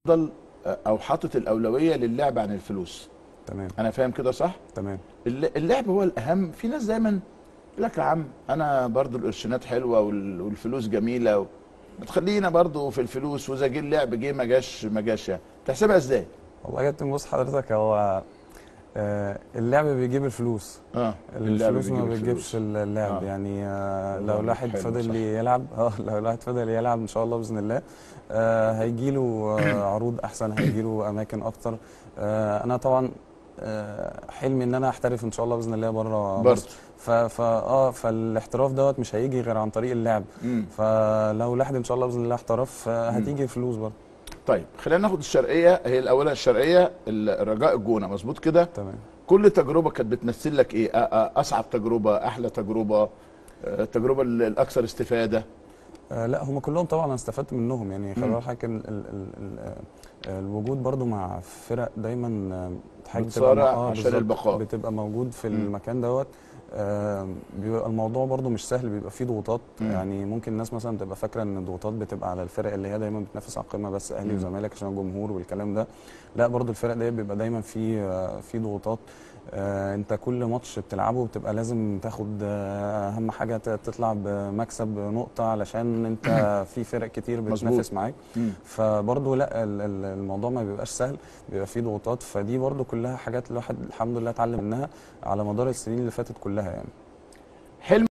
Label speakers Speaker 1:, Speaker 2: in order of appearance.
Speaker 1: بتفضل آه، او حاطط الاولويه للعب عن الفلوس
Speaker 2: تمام
Speaker 1: انا فاهم كده صح
Speaker 2: تمام
Speaker 1: الل- اللعب هو الاهم في ناس دايما يقول لك يا عم انا برضو القرشينات حلوه وال- والفلوس جميله و... بتخلينا برضو في الفلوس واذا جه اللعب جه ما جاش ما جاش يعني تحسبها ازاي
Speaker 2: والله يا كابتن بص حضرتك هو آه، اللعب بيجيب الفلوس
Speaker 1: اه اللعب
Speaker 2: الفلوس ما
Speaker 1: بيجيب
Speaker 2: بتجيبش
Speaker 1: الفلوس.
Speaker 2: اللعب
Speaker 1: آه.
Speaker 2: يعني آه،
Speaker 1: والله
Speaker 2: لو الواحد
Speaker 1: حلو،
Speaker 2: فضل
Speaker 1: صح.
Speaker 2: يلعب اه لو الواحد فضل يلعب ان شاء الله باذن الله آه، هيجيله آه، عروض احسن هيجيله اماكن اكتر آه، انا طبعا آه، حلمي ان انا احترف ان شاء الله باذن الله بره
Speaker 1: برضه
Speaker 2: مصر ف فا اه فالاحتراف دوت مش هيجي غير عن طريق اللعب
Speaker 1: مم.
Speaker 2: فلو الواحد ان شاء الله باذن الله احترف آه،
Speaker 1: مم.
Speaker 2: هتيجي فلوس برضه
Speaker 1: طيب خلينا ناخد الشرقيه هي الاولى الشرقيه الرجاء الجونه مظبوط كده
Speaker 2: تمام
Speaker 1: كل تجربه كانت بتمثل لك ايه آه، آه، اصعب تجربه احلى تجربه آه، التجربه ال- الاكثر استفاده
Speaker 2: آه لا هم كلهم طبعا انا استفدت منهم يعني خلي
Speaker 1: مم.
Speaker 2: بالك حضرتك ال- ال- ال- ال- آه، الوجود برضو مع فرق دايما آه، حاجة
Speaker 1: بتصارع
Speaker 2: آه،
Speaker 1: عشان
Speaker 2: بالظبط،
Speaker 1: البقاء.
Speaker 2: بتبقى موجود في
Speaker 1: مم.
Speaker 2: المكان دوت آه، بيبقى الموضوع برضو مش سهل بيبقى فيه ضغوطات
Speaker 1: مم.
Speaker 2: يعني ممكن الناس مثلا تبقى فاكره ان الضغوطات بتبقى على الفرق اللي هي دايما بتنافس على القمه بس اهلي
Speaker 1: مم.
Speaker 2: وزمالك عشان الجمهور والكلام ده لا برضو الفرق دي بيبقى دايما في آه، في ضغوطات آه، انت كل ماتش بتلعبه بتبقى لازم تاخد آه، اهم حاجه ت- تطلع بمكسب نقطه علشان انت في فرق كتير
Speaker 1: مظبوط.
Speaker 2: بتنافس معاك
Speaker 1: مم.
Speaker 2: فبرضه لا ال- ال- الموضوع ما بيبقاش سهل بيبقى فيه ضغوطات فدي برضه كلها حاجات الواحد الحمد لله اتعلم منها على مدار السنين اللي فاتت كلها يعني
Speaker 1: حلم